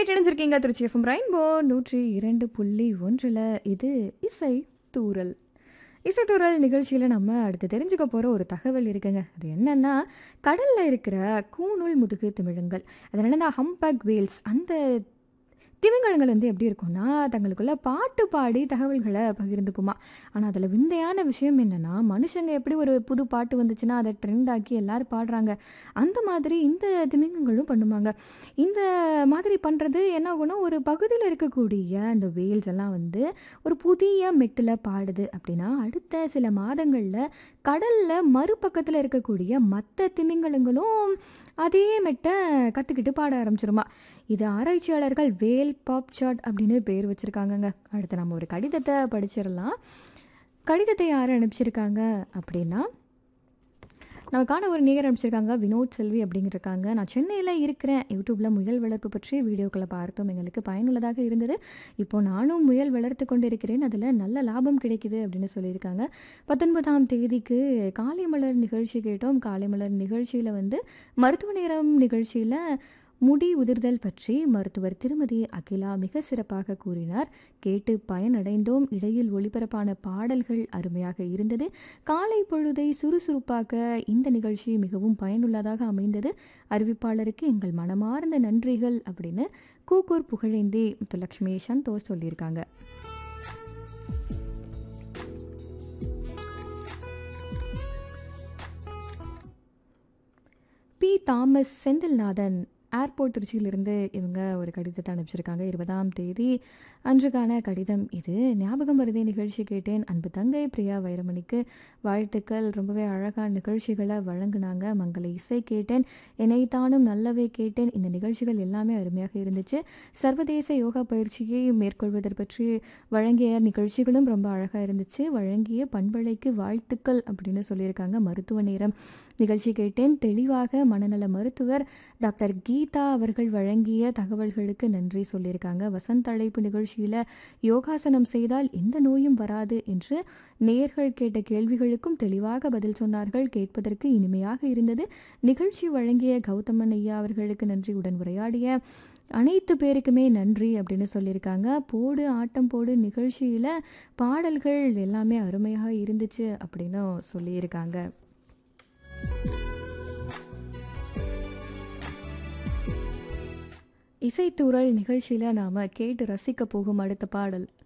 கேட்டணிஞ்சிருக்கீங்க Trichy FM rainbow நூற்றி இரண்டு புள்ளி ஒன்றில் இது இசை தூரல் இசைத்தூரல் நிகழ்ச்சியில் நம்ம அடுத்து தெரிஞ்சுக்க போகிற ஒரு தகவல் இருக்குங்க அது என்னன்னா கடலில் இருக்கிற கூணுள் முதுகு திமிழுங்கள் அது என்னன்னா ஹம்பக் வேல்ஸ் அந்த திமிங்கலங்கள் வந்து எப்படி இருக்கும்னா தங்களுக்குள்ள பாட்டு பாடி தகவல்களை பகிர்ந்துக்குமா ஆனால் அதில் விந்தையான விஷயம் என்னென்னா மனுஷங்க எப்படி ஒரு புது பாட்டு வந்துச்சுன்னா அதை ட்ரெண்ட் ஆக்கி எல்லாரும் பாடுறாங்க அந்த மாதிரி இந்த திமிங்கங்களும் பண்ணுவாங்க இந்த மாதிரி பண்ணுறது என்ன ஆகும்னா ஒரு பகுதியில் இருக்கக்கூடிய அந்த வேல்ஸ் எல்லாம் வந்து ஒரு புதிய மெட்டில் பாடுது அப்படின்னா அடுத்த சில மாதங்களில் கடலில் மறுபக்கத்தில் இருக்கக்கூடிய மற்ற திமிங்கலங்களும் அதே மெட்டை கற்றுக்கிட்டு பாட ஆரம்பிச்சிருமா இது ஆராய்ச்சியாளர்கள் வேல் பாப் சாட் அப்படின்னு பேர் வச்சுருக்காங்கங்க அடுத்து நம்ம ஒரு கடிதத்தை படிச்சிடலாம் கடிதத்தை யார் அனுப்பிச்சிருக்காங்க அப்படின்னா நமக்கான ஒரு நேர் அனுப்பிச்சிருக்காங்க வினோத் செல்வி அப்படிங்கிறக்காங்க நான் சென்னையில் இருக்கிறேன் யூடியூப்பில் முயல் வளர்ப்பு பற்றி வீடியோக்களை பார்த்தோம் எங்களுக்கு பயனுள்ளதாக இருந்தது இப்போ நானும் முயல் வளர்த்து கொண்டு இருக்கிறேன் அதில் நல்ல லாபம் கிடைக்குது அப்படின்னு சொல்லியிருக்காங்க பத்தொன்பதாம் தேதிக்கு காலை மலர் நிகழ்ச்சி கேட்டோம் காலை மலர் நிகழ்ச்சியில் வந்து மருத்துவ நேரம் நிகழ்ச்சியில் முடி உதிர்தல் பற்றி மருத்துவர் திருமதி அகிலா மிக சிறப்பாக கூறினார் கேட்டு பயனடைந்தோம் இடையில் ஒளிபரப்பான பாடல்கள் அருமையாக இருந்தது காலை பொழுதை சுறுசுறுப்பாக்க இந்த நிகழ்ச்சி மிகவும் பயனுள்ளதாக அமைந்தது அறிவிப்பாளருக்கு எங்கள் மனமார்ந்த நன்றிகள் அப்படின்னு கூக்கூர் புகழேந்தி முத்துலட்சுமி சந்தோஷ் சொல்லியிருக்காங்க பி தாமஸ் செந்தில்நாதன் ஏர்போர்ட் திருச்சியிலிருந்து இவங்க ஒரு கடிதத்தை அனுப்பிச்சிருக்காங்க இருபதாம் தேதி அன்றுக்கான கடிதம் இது ஞாபகம் வருதே நிகழ்ச்சி கேட்டேன் அன்பு தங்கை பிரியா வைரமணிக்கு வாழ்த்துக்கள் ரொம்பவே அழகான நிகழ்ச்சிகளை வழங்கினாங்க மங்கள இசை கேட்டேன் என்னைத்தானும் நல்லவே கேட்டேன் இந்த நிகழ்ச்சிகள் எல்லாமே அருமையாக இருந்துச்சு சர்வதேச யோகா பயிற்சியை மேற்கொள்வதை பற்றி வழங்கிய நிகழ்ச்சிகளும் ரொம்ப அழகாக இருந்துச்சு வழங்கிய பண்பலைக்கு வாழ்த்துக்கள் அப்படின்னு சொல்லியிருக்காங்க மருத்துவ நேரம் நிகழ்ச்சி கேட்டேன் தெளிவாக மனநல மருத்துவர் டாக்டர் கீதா அவர்கள் வழங்கிய தகவல்களுக்கு நன்றி சொல்லியிருக்காங்க வசந்த் அழைப்பு நிகழ்ச்சியில் யோகாசனம் செய்தால் எந்த நோயும் வராது என்று நேர்கள் கேட்ட கேள்விகளுக்கும் தெளிவாக பதில் சொன்னார்கள் கேட்பதற்கு இனிமையாக இருந்தது நிகழ்ச்சி வழங்கிய கௌதமன் ஐயா அவர்களுக்கு நன்றி உடன் உரையாடிய அனைத்து பேருக்குமே நன்றி அப்படின்னு சொல்லியிருக்காங்க போடு ஆட்டம் போடு நிகழ்ச்சியில் பாடல்கள் எல்லாமே அருமையாக இருந்துச்சு அப்படின்னும் சொல்லியிருக்காங்க இசைத்தூரல் நிகழ்ச்சியில் நாம் கேட்டு ரசிக்க போகும் அடுத்த பாடல்